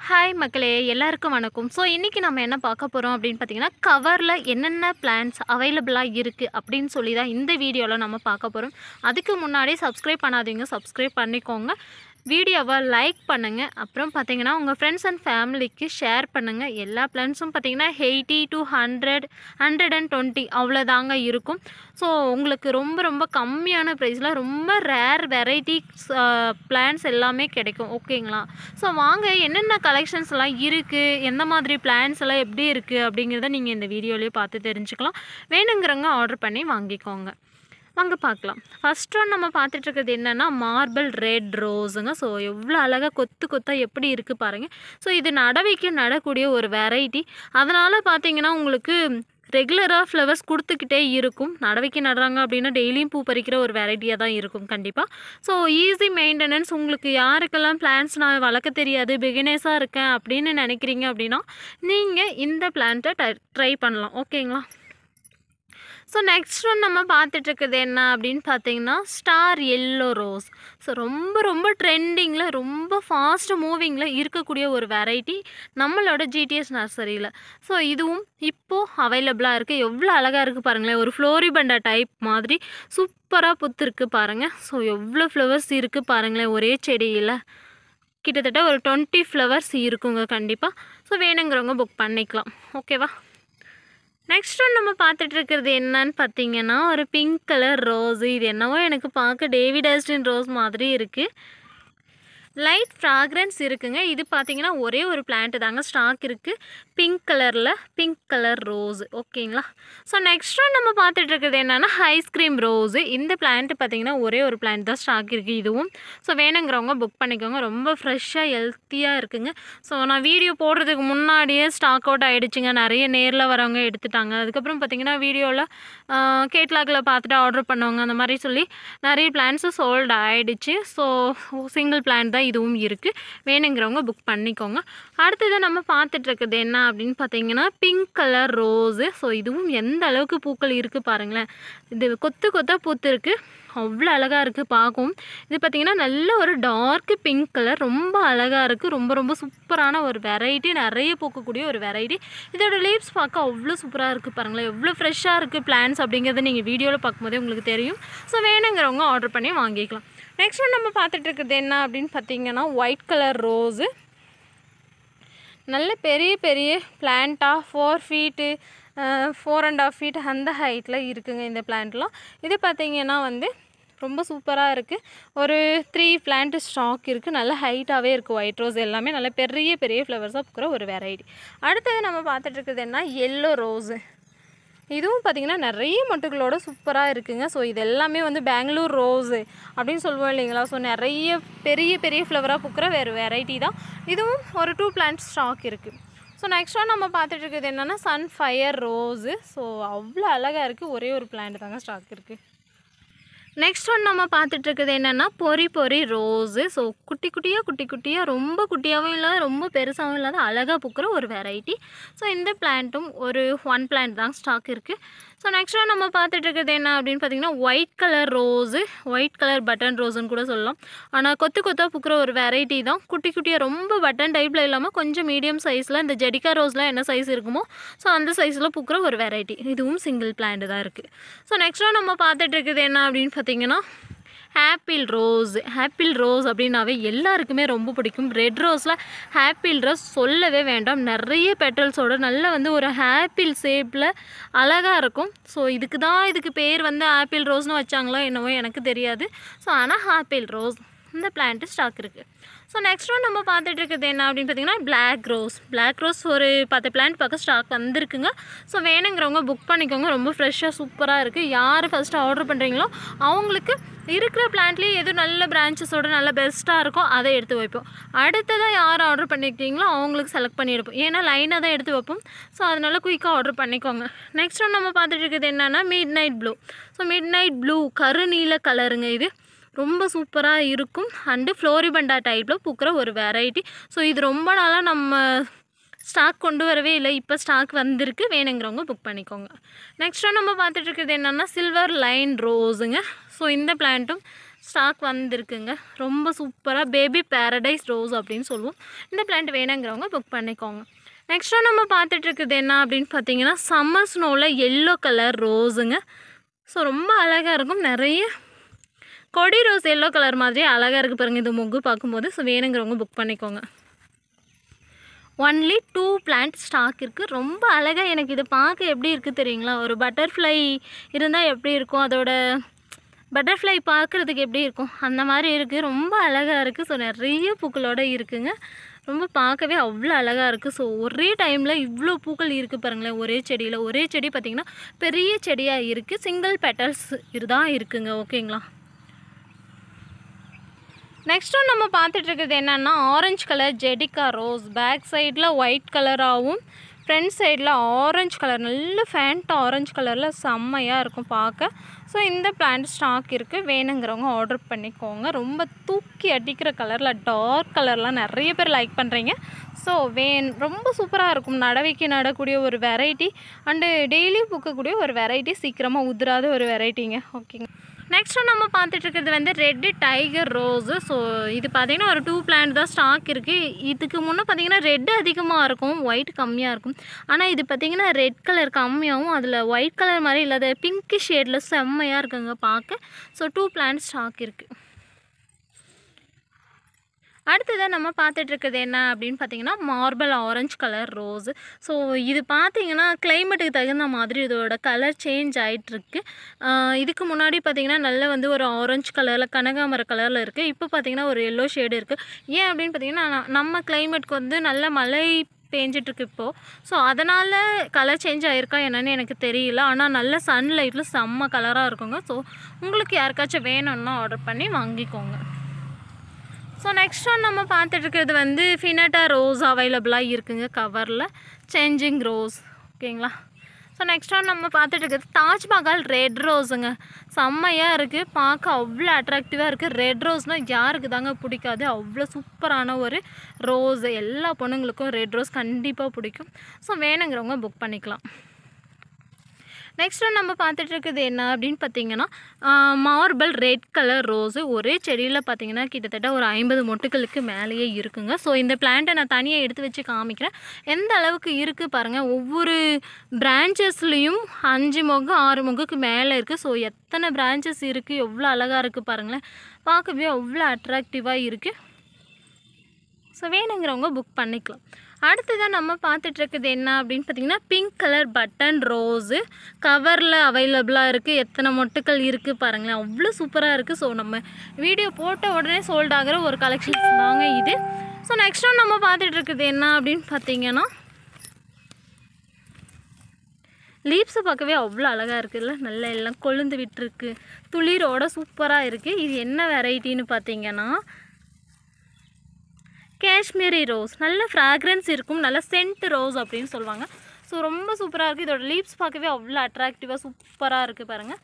hi மக்களே எல்லாருக்கும் வணக்கம் ஸோ இன்றைக்கி நம்ம என்ன பார்க்க போகிறோம் அப்படின்னு பார்த்தீங்கன்னா கவரில் என்னென்ன பிளான்ஸ் அவைலபிளாக இருக்குது அப்படின்னு சொல்லி தான் இந்த வீடியோவில் நம்ம பார்க்க போகிறோம் அதுக்கு முன்னாடி சப்ஸ்கிரைப் பண்ணாதீங்க சப்ஸ்கிரைப் பண்ணிக்கோங்க வீடியோவை லைக் பண்ணுங்கள் அப்புறம் பார்த்தீங்கன்னா உங்கள் ஃப்ரெண்ட்ஸ் அண்ட் ஃபேமிலிக்கு ஷேர் பண்ணுங்கள் எல்லா பிளான்ஸும் பார்த்தீங்கன்னா eighty to hundred hundred and twenty அவ்வளோதாங்க இருக்கும் ஸோ உங்களுக்கு ரொம்ப ரொம்ப கம்மியான ப்ரைஸில் ரொம்ப ரேர் வெரைட்டி பிளான்ஸ் எல்லாமே கிடைக்கும் ஓகேங்களா ஸோ வாங்க என்னென்ன கலெக்ஷன்ஸ் எல்லாம் இருக்குது எந்த மாதிரி பிளான்ஸ் எல்லாம் எப்படி இருக்குது அப்படிங்கிறத நீங்கள் இந்த வீடியோலேயே பார்த்து தெரிஞ்சுக்கலாம் வேணுங்கிறவங்க ஆர்டர் பண்ணி வாங்கிக்கோங்க வாங்க பார்க்கலாம் ஃபர்ஸ்ட் ஒன் நம்ம பார்த்துட்டு இருக்கிறது என்னென்னா மார்பிள் ரெட் ரோஸுங்க ஸோ எவ்வளோ அழகாக கொத்து கொத்தாக எப்படி இருக்குது பாருங்கள் ஸோ இது நடவைக்கு நடக்கூடிய ஒரு வெரைட்டி அதனால் பார்த்தீங்கன்னா உங்களுக்கு ரெகுலராக ஃப்ளவர்ஸ் கொடுத்துக்கிட்டே இருக்கும் நடவைக்கு நடுறாங்க அப்படின்னா டெய்லியும் பூ பறிக்கிற ஒரு வெரைட்டியாக தான் இருக்கும் கண்டிப்பாக ஸோ ஈஸி மெயின்டெனன்ஸ் உங்களுக்கு யாருக்கெல்லாம் பிளான்ஸ் நான் வளர்க்க தெரியாது பிகினேஸாக இருக்கேன் அப்படின்னு நினைக்கிறீங்க அப்படின்னா நீங்கள் இந்த பிளான்ட்டை ட்ரை பண்ணலாம் ஓகேங்களா ஸோ நெக்ஸ்ட் ஒன் நம்ம பார்த்துட்டு இருக்குது என்ன அப்படின்னு பார்த்தீங்கன்னா ஸ்டார் எல்லோ ரோஸ் ஸோ ரொம்ப ரொம்ப ட்ரெண்டிங்கில் ரொம்ப ஃபாஸ்ட் மூவிங்கில் இருக்கக்கூடிய ஒரு வெரைட்டி நம்மளோட ஜிடிஎஸ் நர்சரியில் ஸோ இதுவும் இப்போது அவைலபிளாக இருக்குது எவ்வளோ அழகாக இருக்குது பாருங்களேன் ஒரு ஃப்ளோரிபண்டா டைப் மாதிரி சூப்பராக புத்துருக்கு பாருங்கள் ஸோ எவ்வளோ ஃப்ளவர்ஸ் இருக்குது பாருங்களேன் ஒரே செடியில் கிட்டத்தட்ட ஒரு டுவெண்ட்டி ஃப்ளவர்ஸ் இருக்குங்க கண்டிப்பாக ஸோ வேணுங்கிறவங்க புக் பண்ணிக்கலாம் ஓகேவா நெக்ஸ்ட் ஒன் நம்ம பார்த்துட்டு இருக்கிறது என்னன்னு பார்த்தீங்கன்னா ஒரு பிங்க் கலர் ரோஸு இது என்னவோ எனக்கு பார்க்க டேவிட் ஆஸ்டின் ரோஸ் மாதிரி இருக்குது லைட் ஃப்ராக்ரன்ஸ் இருக்குங்க இது பார்த்தீங்கன்னா ஒரே ஒரு பிளான்ட் தாங்க ஸ்டாக் இருக்குது பிங்க் கலரில் பிங்க் கலர் ரோஸு ஓகேங்களா ஸோ நெக்ஸ்ட் ஒன் நம்ம பார்த்துட்டு இருக்கிறது என்னென்னா ஐஸ்கிரீம் ரோஸு இந்த பிளான்ட் பார்த்தீங்கன்னா ஒரே ஒரு பிளான்ட் தான் ஸ்டாக் இருக்குது இதுவும் ஸோ வேணுங்கிறவங்க புக் பண்ணிக்கோங்க ரொம்ப ஃப்ரெஷ்ஷாக ஹெல்த்தியாக இருக்குங்க ஸோ நான் வீடியோ போடுறதுக்கு முன்னாடியே ஸ்டாக் அவுட் ஆகிடுச்சுங்க நிறைய நேரில் வரவங்க எடுத்துட்டாங்க அதுக்கப்புறம் பார்த்தீங்கன்னா வீடியோவில் கேட்லாகில் பார்த்துட்டு ஆர்டர் பண்ணவங்க அந்த மாதிரி சொல்லி நிறைய பிளான்ஸும் சோல்ட் ஆகிடுச்சு ஸோ சிங்கிள் பிளான் தான் இதுவும் இருக்குது வேணுங்கிறவங்க புக் பண்ணிக்கோங்க அடுத்தது நம்ம பார்த்துட்டு இருக்கிறது என்ன அப்படின்னு பார்த்தீங்கன்னா பிங்க் கலர் ரோஸு ஸோ இதுவும் எந்த அளவுக்கு பூக்கள் இருக்குது பாருங்களேன் இது கொத்து கொத்தாக பூத்துருக்கு அவ்வளோ அழகாக இருக்குது பார்க்கவும் இது பார்த்திங்கன்னா நல்ல ஒரு டார்க் பிங்க் கலர் ரொம்ப அழகாக இருக்குது ரொம்ப ரொம்ப சூப்பரான ஒரு வெரைட்டி நிறைய பூக்கக்கூடிய ஒரு வெரைட்டி இதோட லீவ்ஸ் பார்க்க அவ்வளோ சூப்பராக இருக்குது பாருங்களேன் எவ்வளோ ஃப்ரெஷ்ஷாக இருக்குது பிளான்ஸ் அப்படிங்கிறது நீங்கள் வீடியோவில் பார்க்கும்போதே உங்களுக்கு தெரியும் ஸோ வேணுங்கிறவங்க ஆர்டர் பண்ணி வாங்கிக்கலாம் நெக்ஸ்ட் ஒன் நம்ம பார்த்துட்டு இருக்கிறது என்ன அப்படின்னு பார்த்தீங்கன்னா ஒயிட் கலர் ரோஸு நல்ல பெரிய பெரிய பிளான்ட்டாக four feet four and half feet அந்த ஹைட்டில் இருக்குங்க இந்த பிளான்ட்லாம் இது பார்த்திங்கன்னா வந்து ரொம்ப சூப்பராக இருக்குது ஒரு த்ரீ பிளான்ட் ஸ்டாக் இருக்குது நல்ல ஹைட்டாகவே இருக்குது ஒயிட் ரோஸ் எல்லாமே நல்ல பெரிய பெரிய ஃப்ளவர்ஸாக பூக்கிற ஒரு வெரைட்டி அடுத்தது நம்ம பார்த்துட்டு இருக்கிறது என்ன எல்லோ ரோஸு இதுவும் பார்த்திங்கன்னா நிறைய மொட்டுகளோட சூப்பராக இருக்குங்க ஸோ இது எல்லாமே வந்து பெங்களூர் ரோஸு அப்படின்னு சொல்லுவோம் இல்லைங்களா ஸோ நிறைய பெரிய பெரிய ஃப்ளவராக பூக்கிற வேறு வெரைட்டி தான் இதுவும் ஒரு டூ பிளான்ட் ஸ்டாக் இருக்குது ஸோ நெக்ஸ்ட் ஒன் நம்ம பார்த்துட்டு இருக்கிறது என்னென்னா சன்ஃபயர் ரோஸு ஸோ அவ்வளோ அழகாக இருக்குது ஒரே ஒரு பிளான்ட் தாங்க ஸ்டாக் இருக்குது நெக்ஸ்ட் ஒன் நம்ம பார்த்துட்டு இருக்கிறது என்னென்னா பொரி பொரி ரோஸு ஸோ குட்டி குட்டியாக குட்டி குட்டியாக ரொம்ப குட்டியாகவும் இல்லாத ரொம்ப பெருசாகவும் இல்லாத அழகாக பூக்கிற ஒரு வெரைட்டி ஸோ இந்த பிளான்ட்டும் ஒரு ஒன் பிளான்ட் தான் ஸ்டாக் இருக்குது ஸோ நெக்ஸ்ட் ஒன் நம்ம பார்த்துட்டு இருக்கிறது என்ன அப்படின்னு பார்த்தீங்கன்னா white colour rose white colour button ரோஸுன்னு கூட சொல்லலாம் ஆனால் கொத்து கொத்தாக பூக்கிற ஒரு வெரைட்டி தான் குட்டி குட்டியாக ரொம்ப பட்டன் டைப்பில் இல்லாமல் கொஞ்சம் மீடியம் சைஸில் இந்த ஜெடிகா ரோஸ்லாம் என்ன சைஸ் இருக்குமோ ஸோ அந்த சைஸில் பூக்கிற ஒரு வெரைட்டி இதுவும் சிங்கிள் பிளான்ட் தான் இருக்குது ஸோ நெக்ஸ்ட் ஒன் நம்ம பார்த்துட்டு இருக்குது என்ன அப்படின்னு பார்த்தீங்கன்னா ஆப்பிள் ரோஸ் ஆப்பிள் ரோஸ் அப்படின்னாவே எல்லாருக்குமே ரொம்ப பிடிக்கும் ரெட் ரோஸில் ஆப்பிள் ரோஸ் சொல்லவே வேண்டாம் நிறைய பெட்டல்ஸோட நல்ல வந்து ஒரு ஆப்பிள் ஷேப்பில் அழகாக இருக்கும் ஸோ இதுக்கு தான் இதுக்கு பேர் வந்து ஆப்பிள் ரோஸ்னு வச்சாங்களோ என்னவோ எனக்கு தெரியாது ஸோ ஆனால் ஆப்பிள் ரோஸ் இந்த பிளான்ட்டு ஸ்டாக் இருக்குது ஸோ நெக்ஸ்ட் ஒன் நம்ம பார்த்துட்டு இருக்கிறது என்ன அப்படின்னு பார்த்தீங்கன்னா பிளாக் ரோஸ் பிளாக் ரோஸ் ஒரு பத்து பிளான்ட் பக்கம் ஸ்டாக் வந்திருக்குங்க ஸோ வேணுங்கிறவங்க புக் பண்ணிக்கோங்க ரொம்ப ஃப்ரெஷ்ஷாக சூப்பராக இருக்குது யார் ஃபஸ்ட்டு ஆர்டர் பண்ணுறீங்களோ அவங்களுக்கு இருக்கிற பிளான்ட்லேயே எது நல்ல பிரான்ச்சஸோட நல்ல பெஸ்ட்டாக இருக்கோ அதை எடுத்து வைப்போம் அடுத்ததாக யார் ஆர்டர் பண்ணிக்கிறீங்களோ அவங்களுக்கு செலக்ட் பண்ணி எடுப்போம் ஏன்னா லைனாக தான் எடுத்து வைப்போம் ஸோ அதனால் குயிக்காக ஆர்டர் பண்ணிக்கோங்க நெக்ஸ்ட் ஒன் நம்ம பார்த்துட்டு இருக்கிறது என்னென்னா midnight blue so midnight blue கருநீல கலருங்க இது ரொம்ப சூப்பராக இருக்கும் அண்டு ஃப்ளோரிபண்டா டைப்பில் பூக்கிற ஒரு வெரைட்டி ஸோ இது ரொம்ப நாளாக நம்ம ஸ்டாக் கொண்டு வரவே இல்லை இப்போ ஸ்டாக் வந்திருக்கு வேணுங்கிறவங்க புக் பண்ணிக்கோங்க நெக்ஸ்ட்டு நம்ம பார்த்துட்டு இருக்கிறது என்னென்னா சில்வர் லைன் ரோஸுங்க ஸோ இந்த பிளான்ட்டும் ஸ்டாக் வந்திருக்குங்க ரொம்ப சூப்பராக பேபி பேரடைஸ் ரோஸ் அப்படின்னு சொல்லுவோம் இந்த பிளான்ட் வேணுங்கிறவங்க புக் பண்ணிக்கோங்க நெக்ஸ்ட்டாக நம்ம பார்த்துட்டு இருக்குது என்ன அப்படின்னு பார்த்தீங்கன்னா சம்மர் ஸ்னோவில் எல்லோ கலர் ரோஸுங்க ஸோ ரொம்ப அழகாக இருக்கும் நிறைய கொடி ரோஸ் எல்லோ கலர் மாதிரி அழகாக இருக்குது பாருங்கள் இது மொக்கு பார்க்கும்போது ஸோ வேணுங்கிறவங்க புக் பண்ணிக்கோங்க ஒன்லி டூ பிளான்ட் ஸ்டாக் இருக்குது ரொம்ப அழகாக எனக்கு இது பார்க்க எப்படி இருக்குது தெரியுங்களா ஒரு பட்டர்ஃப்ளை இருந்தால் எப்படி இருக்கும் அதோட பட்டர்ஃப்ளை பார்க்குறதுக்கு எப்படி இருக்கும் அந்த மாதிரி இருக்குது ரொம்ப அழகாக இருக்குது ஸோ நிறைய பூக்களோட இருக்குங்க ரொம்ப பார்க்கவே அவ்வளோ அழகாக இருக்குது ஸோ ஒரே டைமில் இவ்வளோ பூக்கள் இருக்குது பாருங்களேன் ஒரே செடியில் ஒரே செடி பார்த்திங்கன்னா பெரிய செடியாக இருக்குது சிங்கிள் பெட்டல்ஸ் இதுதான் இருக்குங்க ஓகேங்களா நெக்ஸ்ட்டு நம்ம பார்த்துட்டு இருக்கிறது என்னென்னா ஆரஞ்சு கலர் ஜெடிகா ரோஸ் பேக் சைடில் ஒயிட் கலராகவும் ஃப்ரண்ட் சைடில் ஆரஞ்சு கலர் நல்ல ஃபேண்ட் ஆரஞ்சு கலரில் செம்மையாக இருக்கும் பார்க்க ஸோ இந்த பிளான்ட் ஸ்டாக் இருக்குது வேணுங்கிறவங்க ஆர்டர் பண்ணிக்கோங்க ரொம்ப தூக்கி அடிக்கிற கலரில் டார்க் கலர்லாம் நிறைய பேர் லைக் பண்ணுறீங்க ஸோ வேன் ரொம்ப சூப்பராக இருக்கும் நடவைக்கு நடக்கூடிய ஒரு வெரைட்டி அண்டு டெய்லி பூக்கக்கூடிய ஒரு வெரைட்டி சீக்கிரமாக உதிராத ஒரு வெரைட்டிங்க ஓகேங்க நெக்ஸ்ட்டு நம்ம பார்த்துட்டு இருக்கிறது வந்து ரெட்டு டைகர் ரோஸு ஸோ இது பார்த்திங்கன்னா ஒரு டூ பிளான்ட் தான் ஸ்டாக் இருக்குது இதுக்கு முன்னே பார்த்திங்கன்னா ரெட்டு அதிகமாக இருக்கும் ஒயிட் கம்மியாக இருக்கும் ஆனால் இது பார்த்திங்கன்னா ரெட் கலர் கம்மியாகவும் அதில் ஒயிட் கலர் மாதிரி இல்லாத பிங்க் ஷேடில் செம்மையாக இருக்குங்க பார்க்க ஸோ டூ பிளான்ட் ஸ்டாக் இருக்குது அடுத்ததாக நம்ம பார்த்துட்டு இருக்கிறது என்ன அப்படின்னு பார்த்தீங்கன்னா marble orange colour rose so இது பார்த்தீங்கன்னா கிளைமேட்டுக்கு தகுந்த மாதிரி இதோட கலர் சேஞ்ச் ஆகிட்டுருக்கு இதுக்கு முன்னாடி பார்த்தீங்கன்னா நல்ல வந்து ஒரு ஆரஞ்சு கலரில் கனகாமர கலரில் இருக்குது இப்போ பார்த்தீங்கன்னா ஒரு எல்லோ ஷேடு இருக்குது ஏன் அப்படின்னு பார்த்தீங்கன்னா ந- நம்ம கிளைமேட்க்கு வந்து நல்ல மழை பேஞ்சிட்ருக்கு இப்போது ஸோ அதனால் கலர் சேஞ்ச் ஆகிருக்கா என்னன்னு எனக்கு தெரியல ஆனால் நல்ல சன்லைட்டில் செம்ம கலராக இருக்குங்க ஸோ உங்களுக்கு யாருக்காச்சும் வேணும்னா ஆர்டர் பண்ணி வாங்கிக்கோங்க ஸோ நெக்ஸ்ட் ஒன் நம்ம பார்த்துட்டு இருக்கிறது வந்து ஃபினட்டா ரோஸ் அவைலபிளாக இருக்குங்க கவரில் சேஞ்சிங் ரோஸ் ஓகேங்களா ஸோ நெக்ஸ்ட் ஒன் நம்ம பார்த்துட்டு இருக்கிறது தாஜ்மஹால் ரெட் ரோஸுங்க செம்மையாக இருக்குது பார்க்க அவ்வளோ அட்ராக்டிவாக இருக்குது ரெட் ரோஸ்னால் யாருக்கு தாங்க பிடிக்காது அவ்வளோ சூப்பரான ஒரு ரோஸ் எல்லா பொண்ணுங்களுக்கும் ரெட் ரோஸ் கண்டிப்பாக பிடிக்கும் ஸோ வேணுங்கிறவங்க புக் பண்ணிக்கலாம் நெக்ஸ்ட் நம்ம பார்த்துட்டு இருக்குது என்ன அப்படின்னு பார்த்தீங்கன்னா மார்பிள் ரெட் கலர் ரோஸு ஒரே செடியில் பார்த்தீங்கன்னா கிட்டத்தட்ட ஒரு ஐம்பது மொட்டுக்களுக்கு மேலேயே இருக்குங்க ஸோ இந்த பிளான்ட்டை நான் தனியாக எடுத்து வச்சு காமிக்கிறேன் எந்த அளவுக்கு இருக்குது பாருங்கள் ஒவ்வொரு பிரான்ச்சஸ்லேயும் அஞ்சு மொகு ஆறு மொகுக்கு மேலே இருக்குது ஸோ எத்தனை பிரான்ச்சஸ் இருக்குது எவ்வளோ அழகாக இருக்குது பாருங்களேன் பார்க்கவே அவ்வளோ அட்ராக்டிவாக இருக்குது ஸோ வேணுங்கிறவங்க புக் பண்ணிக்கலாம் அடுத்ததாக நம்ம பார்த்துட்டு இருக்குது என்ன அப்படின்னு பார்த்தீங்கன்னா பிங்க் கலர் பட்டன் ரோஸு கவரில் அவைலபிளாக இருக்குது எத்தனை மொட்டுக்கள் இருக்குது பாருங்களேன் அவ்வளோ சூப்பராக இருக்குது ஸோ நம்ம வீடியோ போட்ட உடனே சோல்ட் ஆகிற ஒரு கலெக்ஷன்ஸ் தாங்க இது ஸோ நெக்ஸ்ட் ஒன் நம்ம பார்த்துட்டு இருக்குது என்ன அப்படின்னு பார்த்தீங்கன்னா லீப்ஸை பார்க்கவே அவ்வளோ அழகாக இருக்குல்ல நல்லா எல்லாம் கொழுந்து விட்டுருக்கு துளிரோட சூப்பராக இருக்குது இது என்ன வெரைட்டின்னு பார்த்தீங்கன்னா காஷ்மீரி ரோஸ் நல்ல ஃப்ராக்ரன்ஸ் இருக்கும் நல்ல சென்ட் ரோஸ் அப்படின்னு சொல்லுவாங்க ஸோ ரொம்ப சூப்பராக இருக்குது இதோட லீப்ஸ் பார்க்கவே அவ்வளோ அட்ராக்டிவாக சூப்பராக இருக்குது பாருங்கள்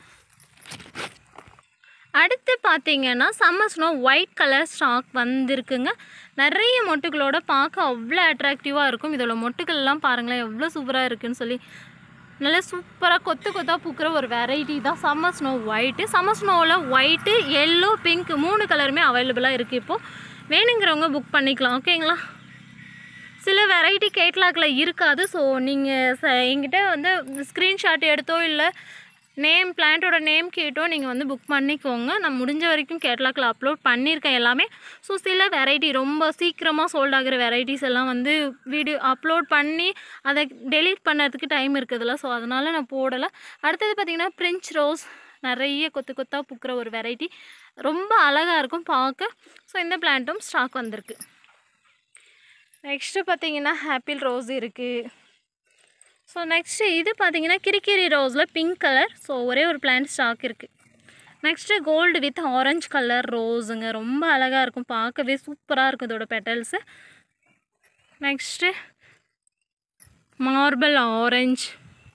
அடுத்து பார்த்தீங்கன்னா summer snow white colour stock வந்திருக்குங்க நிறைய மொட்டுகளோட பார்க்க அவ்வளோ அட்ராக்டிவாக இருக்கும் இதோட மொட்டுக்கள்லாம் பாருங்களேன் எவ்வளோ சூப்பராக இருக்குன்னு சொல்லி நல்லா சூப்பராக கொத்து கொத்தாக பூக்கிற ஒரு வெரைட்டி தான் சம்மர் ஸ்னோ ஒயிட்டு சம்மர் ஸ்னோவில் ஒயிட்டு எல்லோ பிங்க் மூணு கலருமே அவைலபிளாக இருக்குது இப்போது வேணுங்கிறவங்க புக் பண்ணிக்கலாம் ஓகேங்களா சில வெரைட்டி கேட்லாகில் இருக்காது ஸோ நீங்கள் ச எங்கிட்ட வந்து ஸ்க்ரீன்ஷாட் எடுத்தோ இல்லை நேம் பிளான்ட்டோட நேம் கேட்டோ நீங்கள் வந்து புக் பண்ணிக்கோங்க நான் முடிஞ்ச வரைக்கும் கேட்லாகில் அப்லோட் பண்ணியிருக்கேன் எல்லாமே ஸோ சில வெரைட்டி ரொம்ப சீக்கிரமாக சோல்ட் ஆகிற வெரைட்டிஸ் எல்லாம் வந்து வீடியோ அப்லோட் பண்ணி அதை டெலீட் பண்ணுறதுக்கு டைம் இருக்குதுல்ல ஸோ அதனால் நான் போடலை அடுத்தது பார்த்திங்கன்னா பிரிஞ்ச் ரோஸ் நிறைய கொத்து கொத்தாக பூக்கிற ஒரு வெரைட்டி ரொம்ப அழகாக இருக்கும் பார்க்க ஸோ இந்த பிளான்ட்டும் ஸ்டாக் வந்திருக்கு நெக்ஸ்ட்டு பார்த்தீங்கன்னா ஆப்பிள் ரோஸ் இருக்குது ஸோ நெக்ஸ்ட்டு இது பார்த்தீங்கன்னா கிரிக்கிரி ரோஸில் பிங்க் கலர் ஸோ ஒரே ஒரு பிளான்ட் ஸ்டாக் இருக்குது next gold with orange colour ரோஸுங்க ரொம்ப அழகாக இருக்கும் பார்க்கவே சூப்பராக இருக்கும் இதோட petals next marble orange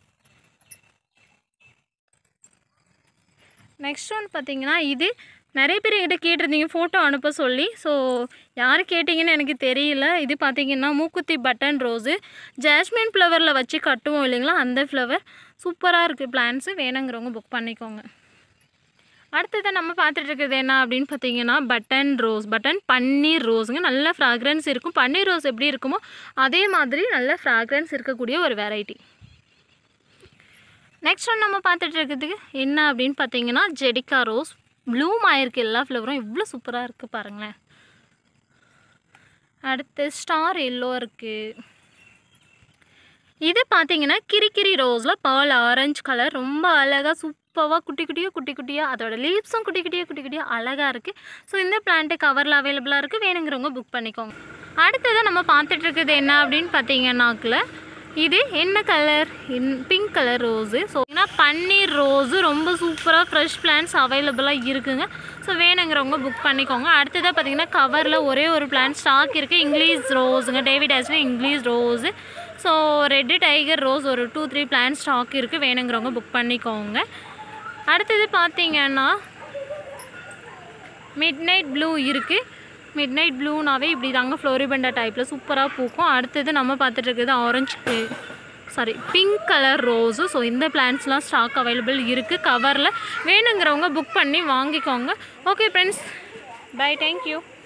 next one பார்த்தீங்கன்னா இது நிறைய பேர் என்கிட்ட கேட்டிருந்தீங்க ஃபோட்டோ அனுப்ப சொல்லி ஸோ யார் கேட்டிங்கன்னு எனக்கு தெரியல இது பார்த்தீங்கன்னா மூக்குத்தி பட்டன் ரோஸு ஜாஸ்மின் ஃப்ளவரில் வச்சு கட்டுவோம் இல்லைங்களா அந்த ஃப்ளவர் சூப்பராக இருக்குது பிளான்ஸு வேணுங்கிறவங்க புக் பண்ணிக்கோங்க அடுத்தது நம்ம பார்த்துட்டு இருக்கிறது என்ன அப்படின்னு பார்த்தீங்கன்னா பட்டன் ரோஸ் பட்டன் பன்னீர் ரோஸுங்க நல்ல ஃப்ராக்ரன்ஸ் இருக்கும் பன்னீர் ரோஸ் எப்படி இருக்குமோ அதே மாதிரி நல்ல ஃப்ராக்ரன்ஸ் இருக்கக்கூடிய ஒரு வெரைட்டி நெக்ஸ்ட் ஒன் நம்ம பார்த்துட்டு இருக்கிறதுக்கு என்ன அப்படின்னு பார்த்தீங்கன்னா ஜெடிகா ரோஸ் ப்ளூம் ஆயிருக்கு எல்லா ஃப்ளவரும் இவ்வளோ சூப்பராக இருக்குது பாருங்களேன் அடுத்து ஸ்டார் எல்லோ இருக்குது இது பார்த்தீங்கன்னா கிரிக்கிரி ரோஸில் பால் ஆரஞ்சு கலர் ரொம்ப அழகாக சூப்பராக குட்டி குட்டியாக குட்டி குட்டியாக அதோட லீவ்ஸும் குட்டி குட்டியாக குட்டி குட்டியாக அழகாக இருக்குது ஸோ இந்த பிளான்ட்டு கவரில் அவைலபிளாக இருக்குது வேணுங்கிறவங்க புக் பண்ணிக்கோங்க அடுத்தது நம்ம பார்த்துட்டு இருக்குது என்ன அப்படின்னு பார்த்தீங்கன்னாக்கில் இது என்ன colour in pink colour rose so ஏன்னா பன்னீர் ரோஸு ரொம்ப சூப்பராக ஃப்ரெஷ் பிளான்ஸ் அவைலபிளாக இருக்குங்க ஸோ வேணுங்கிறவங்க புக் பண்ணிக்கோங்க அடுத்ததாக பார்த்தீங்கன்னா கவரில் ஒரே ஒரு பிளான்ட் ஸ்டாக் இருக்குது இங்கிலீஷ் ரோஸுங்க டேவிட் ஆஸ்லி English rose so red tiger rose ஒரு டூ த்ரீ பிளான்ட் ஸ்டாக் இருக்குது வேணுங்கிறவங்க புக் பண்ணிக்கோங்க அடுத்தது பார்த்தீங்கன்னா மிட் நைட் ப்ளூ இருக்குது மிட் நைட் ப்ளூனாவே இப்படி தாங்க ஃப்ளோரிபெண்டா டைப்பில் சூப்பராக பூக்கும் அடுத்தது நம்ம பார்த்துட்டு இருக்கிறது orange sorry pink colour rose so இந்த பிளான்ட்ஸ்லாம் ஸ்டாக் அவைலபிள் இருக்குது கவரில் வேணுங்கிறவங்க புக் பண்ணி வாங்கிக்கோங்க ஓகே ஃப்ரெண்ட்ஸ் பை தேங்க்யூ